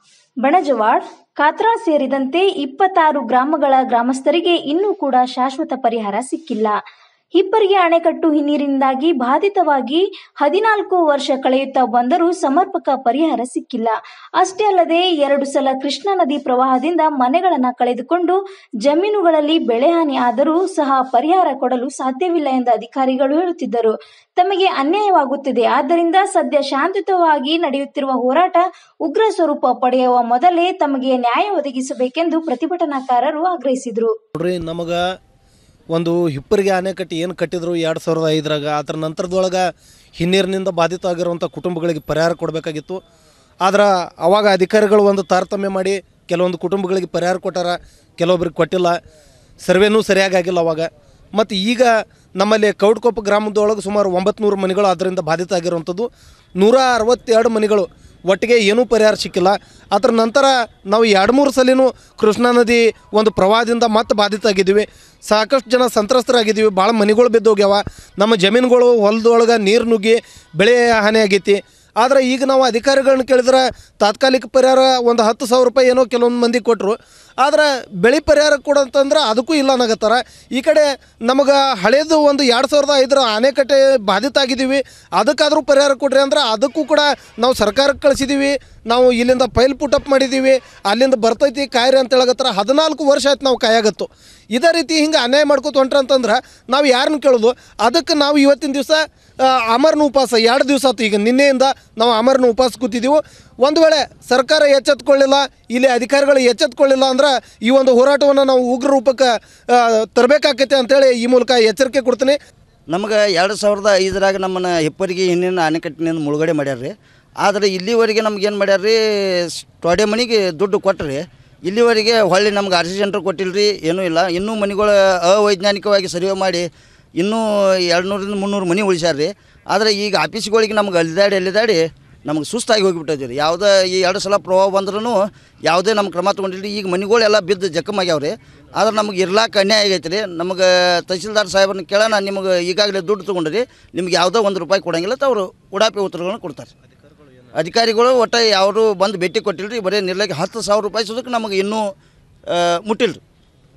ಬಣಜವಾಡ್ ಕಾತ್ರಾ ಸೇರಿದಂತೆ ಇಪ್ಪತ್ತಾರು ಗ್ರಾಮಗಳ ಗ್ರಾಮಸ್ಥರಿಗೆ ಇನ್ನೂ ಕೂಡ ಶಾಶ್ವತ ಪರಿಹಾರ ಸಿಕ್ಕಿಲ್ಲ ಹಿಪ್ಪರಿಗೆ ಅಣೆಕಟ್ಟು ಹಿನ್ನೀರಿನಿಂದಾಗಿ ಬಾಧಿತವಾಗಿ ಹದಿನಾಲ್ಕು ವರ್ಷ ಕಳೆಯುತ್ತಾ ಬಂದರೂ ಸಮರ್ಪಕ ಪರಿಹಾರ ಸಿಕ್ಕಿಲ್ಲ ಅಷ್ಟೇ ಅಲ್ಲದೆ ಎರಡು ಸಲ ಕೃಷ್ಣಾ ನದಿ ಪ್ರವಾಹದಿಂದ ಮನೆಗಳನ್ನ ಕಳೆದುಕೊಂಡು ಜಮೀನುಗಳಲ್ಲಿ ಬೆಳೆಹಾನಿ ಆದರೂ ಸಹ ಪರಿಹಾರ ಕೊಡಲು ಸಾಧ್ಯವಿಲ್ಲ ಎಂದು ಅಧಿಕಾರಿಗಳು ಹೇಳುತ್ತಿದ್ದರು ತಮಗೆ ಅನ್ಯಾಯವಾಗುತ್ತಿದೆ ಆದ್ದರಿಂದ ಸದ್ಯ ಶಾಂತಿಯುತವಾಗಿ ನಡೆಯುತ್ತಿರುವ ಹೋರಾಟ ಉಗ್ರ ಸ್ವರೂಪ ಪಡೆಯುವ ಮೊದಲೇ ತಮಗೆ ನ್ಯಾಯ ಒದಗಿಸಬೇಕೆಂದು ಪ್ರತಿಭಟನಾಕಾರರು ಆಗ್ರಹಿಸಿದರು ನೋಡ್ರಿ ನಮಗೆ ಒಂದು ಹಿಪ್ಪರಿಗೆ ಅಣೆಕಟ್ಟು ಏನು ಕಟ್ಟಿದ್ರು ಎರಡು ಸಾವಿರದ ಐದರಾಗ ಅದರ ನಂತರದೊಳಗೆ ಹಿನ್ನೀರಿನಿಂದ ಬಾಧಿತ ಆಗಿರುವಂಥ ಕುಟುಂಬಗಳಿಗೆ ಪರಿಹಾರ ಕೊಡಬೇಕಾಗಿತ್ತು ಆದ್ರೆ ಅವಾಗ ಅಧಿಕಾರಿಗಳು ಒಂದು ತಾರತಮ್ಯ ಮಾಡಿ ಕೆಲವೊಂದು ಕುಟುಂಬಗಳಿಗೆ ಪರಿಹಾರ ಕೊಟ್ಟಾರ ಕೆಲವೊಬ್ರಿಗೆ ಕೊಟ್ಟಿಲ್ಲ ಸರ್ವೇನೂ ಸರಿಯಾಗಿ ಆಗಿಲ್ಲ ಅವಾಗ ಮತ್ತು ಈಗ ನಮ್ಮಲ್ಲಿ ಕೌಡ್ಕೊಪ್ಪ ಗ್ರಾಮದೊಳಗೆ ಸುಮಾರು ಒಂಬತ್ತು ನೂರು ಮನೆಗಳು ಅದರಿಂದ ಬಾಧಿತ ಆಗಿರುವಂಥದ್ದು ನೂರ ಅರವತ್ತೆರಡು ಮನೆಗಳು ಒಟ್ಟಿಗೆ ಏನೂ ಪರಿಹಾರ ಸಿಕ್ಕಿಲ್ಲ ಅದರ ನಂತರ ನಾವು ಎರಡು ಮೂರು ಸಲಿನೂ ಕೃಷ್ಣಾ ನದಿ ಒಂದು ಪ್ರವಾಹದಿಂದ ಮತ್ತೆ ಬಾಧಿತ ಆಗಿದ್ದೀವಿ ಸಾಕಷ್ಟು ಜನ ಸಂತ್ರಸ್ತರಾಗಿದ್ದೀವಿ ಭಾಳ ಮನೆಗಳು ಬಿದ್ದೋಗ್ಯಾವ ನಮ್ಮ ಜಮೀನುಗಳು ಹೊಲದೊಳಗೆ ನೀರು ನುಗ್ಗಿ ಬೆಳೆ ಹಾನಿ ಆಗೈತಿ ಆದರೆ ಈಗ ನಾವು ಅಧಿಕಾರಿಗಳನ್ನ ಕೇಳಿದ್ರೆ ತಾತ್ಕಾಲಿಕ ಪರಿಹಾರ ಒಂದು ಹತ್ತು ಸಾವಿರ ರೂಪಾಯಿ ಏನೋ ಕೆಲವೊಂದು ಮಂದಿ ಕೊಟ್ಟರು ಆದ್ರೆ ಬೆಳೆ ಪರಿಹಾರ ಕೊಡಂತಂದ್ರೆ ಅದಕ್ಕೂ ಇಲ್ಲ ಅನ್ನಕತ್ತಾರ ಈ ಕಡೆ ನಮಗೆ ಹಳೇದು ಒಂದು ಎರಡು ಸಾವಿರದ ಐದರ ಆನೆಕಟ್ಟೆ ಬಾಧಿತ ಆಗಿದ್ದೀವಿ ಅದಕ್ಕಾದರೂ ಪರಿಹಾರ ಕೊಡ್ರಿ ಅಂದ್ರೆ ಅದಕ್ಕೂ ಕೂಡ ನಾವು ಸರ್ಕಾರಕ್ಕೆ ಕಳಿಸಿದ್ದೀವಿ ನಾವು ಇಲ್ಲಿಂದ ಫೈಲ್ ಪುಟಪ್ ಮಾಡಿದ್ದೀವಿ ಅಲ್ಲಿಂದ ಬರ್ತೈತಿ ಕಾಯ್ರಿ ಅಂತ ಹೇಳಕತ್ತಾರ ಹದಿನಾಲ್ಕು ವರ್ಷ ಆಯ್ತು ನಾವು ಕಾಯಾಗತ್ತು ಇದೇ ರೀತಿ ಹಿಂಗೆ ಅನ್ಯಾಯ ಮಾಡ್ಕೊತ ಹೊಂಟ್ರಂತಂದ್ರೆ ನಾವು ಯಾರನ್ನ ಕೇಳೋದು ಅದಕ್ಕೆ ನಾವು ಇವತ್ತಿನ ದಿವಸ ಅಮರನ ಉಪವಾಸ ಎರಡು ದಿವಸ ಆಯ್ತು ಈಗ ನಿನ್ನೆಯಿಂದ ನಾವು ಅಮರನ ಉಪವಾಸ ಕೂತಿದ್ದೀವಿ ಒಂದು ವೇಳೆ ಸರ್ಕಾರ ಎಚ್ಚೆತ್ಕೊಳ್ಳಿಲ್ಲ ಇಲ್ಲಿ ಅಧಿಕಾರಿಗಳು ಎಚ್ಚೆತ್ಕೊಳ್ಳಿಲ್ಲ ಅಂದ್ರೆ ಈ ಒಂದು ಹೋರಾಟವನ್ನು ನಾವು ಉಗ್ರ ರೂಪಕ್ಕೆ ತರಬೇಕಾಕೈತೆ ಅಂತೇಳಿ ಈ ಮೂಲಕ ಎಚ್ಚರಿಕೆ ಕೊಡ್ತೀನಿ ನಮಗೆ ಎರಡು ಸಾವಿರದ ಐದರಾಗ ನಮ್ಮನ್ನ ಹಿಪ್ಪರಿಗೆ ಹಿಂದಿನ ಅಣೆಕಟ್ಟಿನಿಂದ ಮುಳುಗಡೆ ಮಾಡ್ಯಾರ್ರಿ ಆದರೆ ಇಲ್ಲಿವರೆಗೆ ನಮ್ಗೆ ಏನು ಮಾಡ್ಯಾರ್ರಿ ತೊಡೆ ಮನೆಗೆ ದುಡ್ಡು ಕೊಟ್ಟರೆ ಇಲ್ಲಿವರೆಗೆ ಹೊಳ್ಳಿ ನಮ್ಗೆ ಆರ್ ಸಿ ಸೆಂಟ್ರ್ ಕೊಟ್ಟಿಲ್ಲ ರೀ ಏನೂ ಇಲ್ಲ ಇನ್ನೂ ಮನೆಗಳು ಅವೈಜ್ಞಾನಿಕವಾಗಿ ಸರ್ವೆ ಮಾಡಿ ಇನ್ನೂ ಎರಡು ನೂರಿಂದ ಮುನ್ನೂರು ಮನೆ ಉಳಿಸ್ಯಾರ್ರಿ ಆದರೆ ಈಗ ಆಫೀಸ್ಗಳಿಗೆ ನಮ್ಗೆ ಅಲಿದಾಡಿ ಅಲಿದಾಡಿ ನಮ್ಗೆ ಸುಸ್ತಾಗಿ ಹೋಗಿಬಿಟ್ಟೈತಿ ರೀ ಯಾವುದೇ ಈ ಎರಡು ಸಲ ಪ್ರವಾಹ ಬಂದ್ರೂ ಯಾವುದೇ ನಮ್ಮ ಕ್ರಮ ತೊಗೊಂಡಿಲ್ಲ ಈಗ ಮನೆಗಳೆಲ್ಲ ಬಿದ್ದು ಜಖಮಾಗ್ಯಾವ ರೀ ಆದ್ರೆ ನಮ್ಗೆ ಇರ್ಲಾಕ ಅನ್ಯಾಯ ಆಗೈತೆ ರೀ ನಮಗೆ ತಹಸೀಲ್ದಾರ್ ಸಾಹೇಬ್ರನ್ನ ಕೇಳೋಣ ನಿಮಗೆ ಈಗಾಗಲೇ ದುಡ್ಡು ತೊಗೊಂಡ್ರಿ ನಿಮ್ಗೆ ಯಾವುದೋ ಒಂದು ರೂಪಾಯಿ ಕೊಡಂಗಿಲ್ಲ ಅಂತ ಅವರು ಉಡಾಪಿ ಉತ್ತರಗಳನ್ನ ಕೊಡ್ತಾರೆ ಅಧಿಕಾರಿಗಳು ಒಟ್ಟು ಯಾರು ಬಂದು ಭೇಟಿ ಕೊಟ್ಟಿಲ್ಲ ರೀ ಬರೀ ನಿರ್ಲಕ್ಕೆ ಹತ್ತು ಸಾವಿರ ರೂಪಾಯಿ ಸುದಕ್ಕೆ ನಮಗೆ ಇನ್ನೂ ಮುಟ್ಟಿಲ್ಲ ರೀ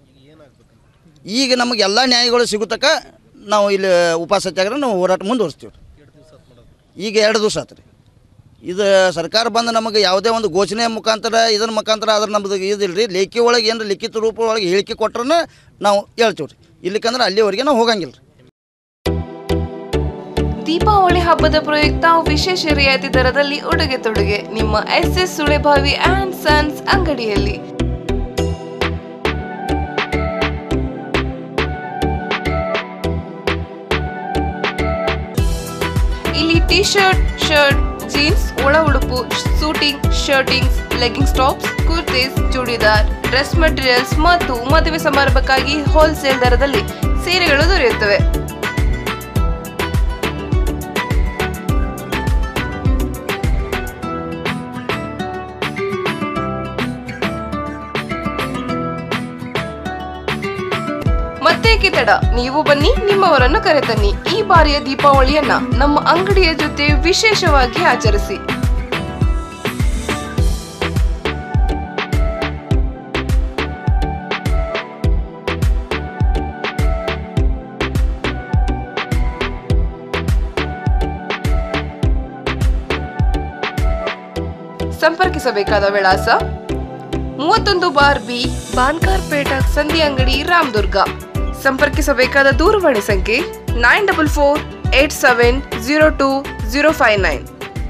ಈಗ ನಮಗೆ ಎಲ್ಲ ನ್ಯಾಯಗಳು ಸಿಗುತ್ತಕ ನಾವು ಇಲ್ಲಿ ಉಪವಾಸ ಸತ್ಯಾಗ್ರಹ ನಾವು ಹೋರಾಟ ಮುಂದುವರಿಸ್ತೀವಿ ಈಗ ಎರಡು ದಿವಸ ಆತು ರೀ ಇದು ಸರ್ಕಾರ ಬಂದು ನಮಗೆ ಯಾವುದೇ ಒಂದು ಘೋಷಣೆ ಮುಖಾಂತರ ಇದರ ಮುಖಾಂತರ ಅದ್ರ ನಮ್ಮದು ಇದಿಲ್ಲ ರೀ ಲೇಖಿ ಒಳಗೆ ಏನಾರ ಲಿಖಿತ ರೂಪ ಒಳಗೆ ಹೇಳಿಕೆ ಕೊಟ್ರೆ ನಾವು ಹೇಳ್ತೀವಿ ರೀ ಇಲ್ಲಿಕಂದ್ರೆ ಅಲ್ಲಿವರೆಗೆ ನಾವು ಹೋಗಂಗಿಲ್ಲ ರೀ ದೀಪಾವಳಿ ಹಬ್ಬದ ಪ್ರಯುಕ್ತ ವಿಶೇಷ ರಿಯಾಯಿತಿ ದರದಲ್ಲಿ ಉಡುಗೆ ತೊಡುಗೆ ನಿಮ್ಮ S S Sulebhavi and sons ಅಂಗಡಿಯಲ್ಲಿ ಇಲ್ಲಿ ಟಿ ಶರ್ಟ್ ಶರ್ಟ್ ಜೀನ್ಸ್ ಒಳ ಉಡುಪು suiting shirtings leggings tops kurtis churidar dress materials ಮತ್ತು ಮದುವೆ ಸಮಾರಂಭಕ್ಕಾಗಿ ಹೋಲ್ಸೇಲ್ ದರದಲ್ಲಿ ಸೀರೆಗಳು ದೊರೆಯುತ್ತವೆ ಮತ್ತೇಕೆ ತಡ ನೀವು ಬನ್ನಿ ನಿಮ್ಮವರನ್ನು ಕರೆತನ್ನಿ ಈ ಬಾರಿಯ ದೀಪಾವಳಿಯನ್ನ ನಮ್ಮ ಅಂಗಡಿಯ ಜೊತೆ ವಿಶೇಷವಾಗಿ ಆಚರಿಸಿ ಸಂಪರ್ಕಿಸಬೇಕಾದ ವಿಳಾಸ ಮೂವತ್ತೊಂದು ಬಾರ್ ಬಿ ಬಾನ್ಕಾರ್ ಪೇಟ ಸಂಧಿ ಅಂಗಡಿ ರಾಮದುರ್ಗ ಸಂಪರ್ಕಿಸಬೇಕಾದ ದೂರವಾಣಿ ಸಂಖ್ಯೆ nine double four eight seven zero two zero five nine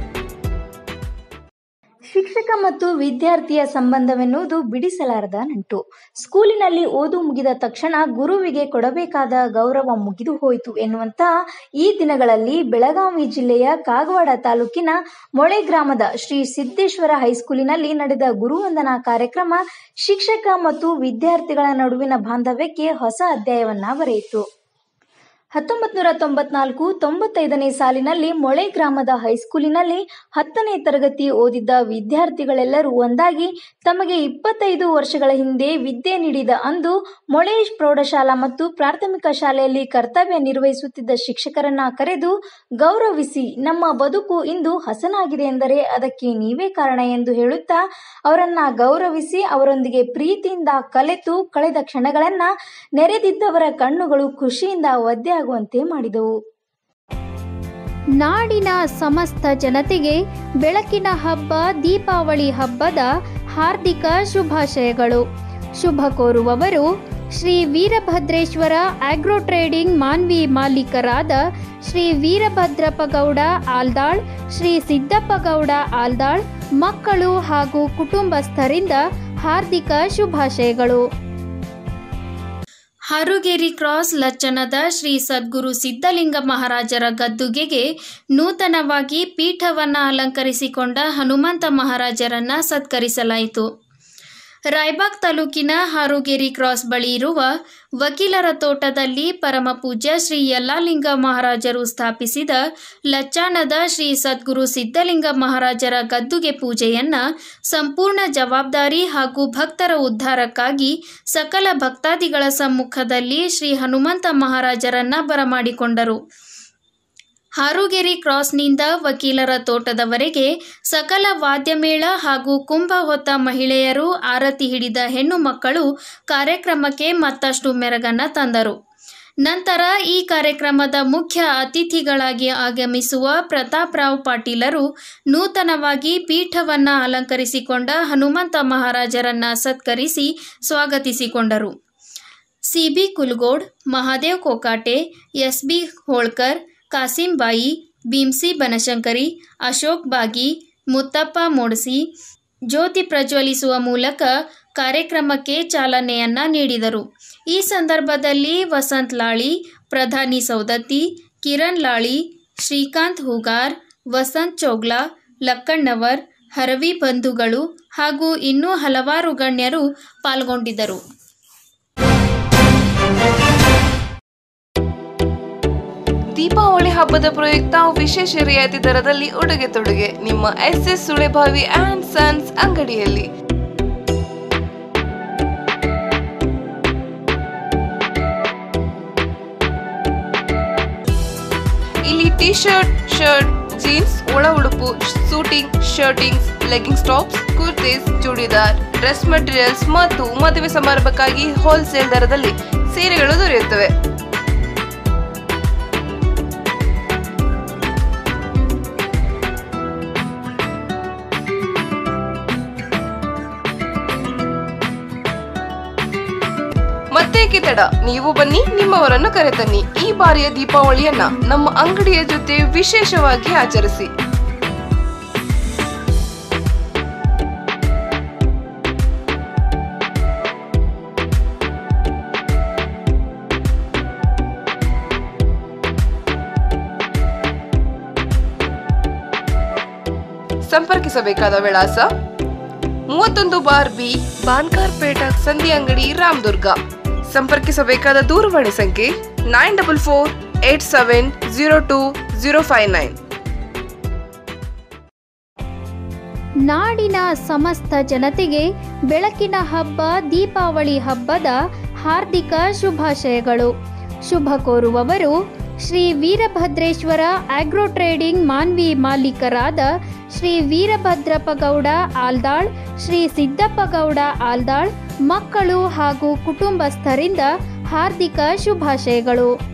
ಶಿಕ್ಷಕ ಮತ್ತು ವಿದ್ಯಾರ್ಥಿಯ ಸಂಬಂಧವೆನ್ನುವುದು ಬಿಡಿಸಲಾರದ ನಂಟು ಸ್ಕೂಲಿನಲ್ಲಿ ಓದು ಮುಗಿದ ತಕ್ಷಣ ಗುರುವಿಗೆ ಕೊಡಬೇಕಾದ ಗೌರವ ಮುಗಿದು ಹೋಯಿತು ಎನ್ನುವಂತಹ ಈ ದಿನಗಳಲ್ಲಿ ಬೆಳಗಾವಿ ಜಿಲ್ಲೆಯ ಕಾಗವಾಡ ತಾಲೂಕಿನ ಮೊಳೆ ಗ್ರಾಮದ ಶ್ರೀ ಸಿದ್ದೇಶ್ವರ ಹೈಸ್ಕೂಲಿನಲ್ಲಿ ನಡೆದ ಗುರುವಂದನಾ ಕಾರ್ಯಕ್ರಮ ಶಿಕ್ಷಕ ಮತ್ತು ವಿದ್ಯಾರ್ಥಿಗಳ ನಡುವಿನ ಬಾಂಧವ್ಯಕ್ಕೆ ಹೊಸ ಅಧ್ಯಾಯವನ್ನ ಬರೆಯಿತು ಹತ್ತೊಂಬತ್ತು ನೂರ ತೊಂಬತ್ನಾಲ್ಕು ತೊಂಬತ್ತೈದನೇ ಸಾಲಿನಲ್ಲಿ ಮೊಳೆ ಗ್ರಾಮದ ಹೈಸ್ಕೂಲಿನಲ್ಲಿ ಹತ್ತನೇ ತರಗತಿ ಓದಿದ್ದ ವಿದ್ಯಾರ್ಥಿಗಳೆಲ್ಲರೂ ಒಂದಾಗಿ ತಮಗೆ ಇಪ್ಪತ್ತೈದು ವರ್ಷಗಳ ಹಿಂದೆ ವಿದ್ಯೆ ನೀಡಿದ ಅಂದು ಮೊಳೆ ಪ್ರೌಢಶಾಲಾ ಮತ್ತು ಪ್ರಾಥಮಿಕ ಶಾಲೆಯಲ್ಲಿ ಕರ್ತವ್ಯ ನಿರ್ವಹಿಸುತ್ತಿದ್ದ ಶಿಕ್ಷಕರನ್ನ ಕರೆದು ಗೌರವಿಸಿ ನಮ್ಮ ಬದುಕು ಇಂದು ಹಸನಾಗಿದೆ ಎಂದರೆ ಅದಕ್ಕೆ ನೀವೇ ಕಾರಣ ಎಂದು ಹೇಳುತ್ತಾ ಅವರನ್ನ ಗೌರವಿಸಿ ಅವರೊಂದಿಗೆ ಪ್ರೀತಿಯಿಂದ ಕಲೆತು ಕಳೆದ ಕ್ಷಣಗಳನ್ನ ನೆರೆದಿದ್ದವರ ಕಣ್ಣುಗಳು ಖುಷಿಯಿಂದ ಒದ್ದೆಯಾಗುವಂತೆ ಮಾಡಿದವು ನಾಡಿನ ಸಮಸ್ತ ಜನತೆಗೆ ಬೆಳಕಿನ ಹಬ್ಬ ದೀಪಾವಳಿ ಹಬ್ಬದ ಹಾರ್ದಿಕ ಶುಭಾಶಯಗಳು ಶುಭ ಕೋರುವವರು ಶ್ರೀ ವೀರಭದ್ರೇಶ್ವರ ಆಗ್ರೋ ಟ್ರೇಡಿಂಗ್ ಮಾನ್ವಿ ಮಾಲೀಕರಾದ ಶ್ರೀ ವೀರಭದ್ರಪ್ಪ ಗೌಡ ಆಲ್ದಾಳ್ ಶ್ರೀ ಸಿದ್ದಪ್ಪ ಗೌಡ ಆಲ್ದಾಳ್ ಮಕ್ಕಳು ಹಾಗೂ ಕುಟುಂಬಸ್ಥರಿಂದ ಹಾರ್ದಿಕ ಶುಭಾಶಯಗಳು ಹಾರುಗೇರಿ ಕ್ರಾಸ್ ಲಚ್ಚನದ ಶ್ರೀ ಸದ್ಗುರು ಸಿದ್ಧಲಿಂಗ ಮಹಾರಾಜರ ಗದ್ದುಗೆಗೆ ನೂತನವಾಗಿ ಪೀಠವನ್ನು ಅಲಂಕರಿಸಿಕೊಂಡ ಹನುಮಂತ ಮಹಾರಾಜರನ್ನ ಸತ್ಕರಿಸಲಾಯಿತು ರಾಯಬಾಗ್ ತಾಲೂಕಿನ ಹಾರುಗೇರಿ ಕ್ರಾಸ್ ಬಳಿ ಇರುವ ವಕೀಲರ ತೋಟದಲ್ಲಿ ಪರಮ ಪೂಜ್ಯ ಶ್ರೀ ಯಲ್ಲಾಲಿಂಗ ಮಹಾರಾಜರು ಸ್ಥಾಪಿಸಿದ ಲಚ್ಚಾಣದ ಶ್ರೀ ಸದ್ಗುರು ಸಿದ್ಧಲಿಂಗ ಮಹಾರಾಜರ ಗದ್ದುಗೆ ಪೂಜೆಯನ್ನ ಸಂಪೂರ್ಣ ಜವಾಬ್ದಾರಿ ಹಾಗೂ ಭಕ್ತರ ಉದ್ಧಾರಕ್ಕಾಗಿ ಸಕಲ ಭಕ್ತಾದಿಗಳ ಸಮ್ಮುಖದಲ್ಲಿ ಶ್ರೀ ಹನುಮಂತ ಮಹಾರಾಜರನ್ನ ಬರಮಾಡಿಕೊಂಡರು ಹಾರುಗೆರೆ ಕ್ರಾಸ್ನಿಂದ ವಕೀಲರ ತೋಟದವರೆಗೆ ಸಕಲ ವಾದ್ಯಮೇಳ ಹಾಗೂ ಕುಂಭ ಹೊತ್ತ ಮಹಿಳೆಯರು ಆರತಿ ಹಿಡಿದ ಹೆಣ್ಣು ಮಕ್ಕಳು ಕಾರ್ಯಕ್ರಮಕ್ಕೆ ಮತ್ತಷ್ಟು ಮೆರಗನ್ನ ತಂದರು ನಂತರ ಈ ಕಾರ್ಯಕ್ರಮದ ಮುಖ್ಯ ಅತಿಥಿಗಳಾಗಿ ಆಗಮಿಸುವ ಪ್ರತಾಪ್ ರಾವ್ ಪಾಟೀಲರು ನೂತನವಾಗಿ ಪೀಠವನ್ನ ಅಲಂಕರಿಸಿಕೊಂಡ ಹನುಮಂತ ಮಹಾರಾಜರನ್ನ ಸತ್ಕರಿಸಿ ಸ್ವಾಗತಿಸಿಕೊಂಡರು C B Kulgod Mahadev Kokate S B Holkar Kasimbai Bhimsi Banashankari Ashok Bagi Muttappa ಮೂಡಸಿ ಜ್ಯೋತಿ ಪ್ರಜ್ವಲಿಸುವ ಮೂಲಕ ಕಾರ್ಯಕ್ರಮಕ್ಕೆ ಚಾಲನೆಯನ್ನ ನೀಡಿದರು ಈ ಸಂದರ್ಭದಲ್ಲಿ ವಸಂತ್ ಲಾಳಿ ಪ್ರಧಾನಿ ಸೌದತ್ತಿ ಕಿರಣ್ ಲಾಳಿ ಶ್ರೀಕಾಂತ್ ಹೂಗಾರ್ ವಸಂತ್ ಚೋಗ್ಲಾ ಲಕ್ಕಣ್ಣವರ್ ಹರವಿ ಬಂಧುಗಳು ಹಾಗೂ ಇನ್ನೂ ಹಲವಾರು ಗಣ್ಯರು ಪಾಲ್ಗೊಂಡಿದ್ದರು ದೀಪಾವಳಿ ಹಬ್ಬದ ಪ್ರಯುಕ್ತ ವಿಶೇಷ ರಿಯಾಯಿತಿ ದರದಲ್ಲಿ ಉಡುಗೆ ತೊಡುಗೆ ನಿಮ್ಮ S S Sulebhavi and sons ಅಂಗಡಿಯಲ್ಲಿ ಇಲ್ಲಿ ಟಿ ಶರ್ಟ್ ಶರ್ಟ್ ಜೀನ್ಸ್ ಒಳ ಉಡುಪು suiting shirtings leggings tops kurtis churidar dress materials ಮತ್ತು ಮದುವೆ ಸಮಾರಂಭಕ್ಕಾಗಿ ಹೋಲ್ಸೇಲ್ ದರದಲ್ಲಿ ಸೀರೆಗಳು ದೊರೆಯುತ್ತವೆ ಮತ್ತೇಕೆ ತಡ ನೀವು ಬನ್ನಿ ನಿಮ್ಮವರನ್ನು ಕರೆತನ್ನಿ ಈ ಬಾರಿಯ ದೀಪಾವಳಿಯನ್ನ ನಮ್ಮ ಅಂಗಡಿಯ ಜೊತೆ ವಿಶೇಷವಾಗಿ ಆಚರಿಸಿ ಸಂಪರ್ಕಿಸಬೇಕಾದ ವಿಳಾಸ ಮೂವತ್ತೊಂದು ಬಾರ್ ಬಿ ಬಾನ್ಕಾರ್ ಪೇಟ ಸಂಧಿ ಅಂಗಡಿ ರಾಮದುರ್ಗ ಸಂಪರ್ಕಿಸಬೇಕಾದ ದೂರವಾಣಿ ಸಂಖ್ಯೆ nine double four eight seven zero two zero five nine ನಾಡಿನ ಸಮಸ್ತ ಜನತೆಗೆ ಬೆಳಕಿನ ಹಬ್ಬ ದೀಪಾವಳಿ ಹಬ್ಬದ ಹಾರ್ದಿಕ ಶುಭಾಶಯಗಳು ಶುಭ ಕೋರುವವರು ಶ್ರೀ ವೀರಭದ್ರೇಶ್ವರ ಆಗ್ರೋ ಟ್ರೇಡಿಂಗ್ ಮಾನ್ವಿ ಮಾಲೀಕರಾದ ಶ್ರೀ ವೀರಭದ್ರಪ್ಪ ಗೌಡ ಆಲ್ದಾಳ್ ಶ್ರೀ ಸಿದ್ದಪ್ಪ ಗೌಡ ಆಲ್ದಾಳ್ ಮಕ್ಕಳು ಹಾಗೂ ಕುಟುಂಬಸ್ಥರಿಂದ ಹಾರ್ದಿಕ ಶುಭಾಶಯಗಳು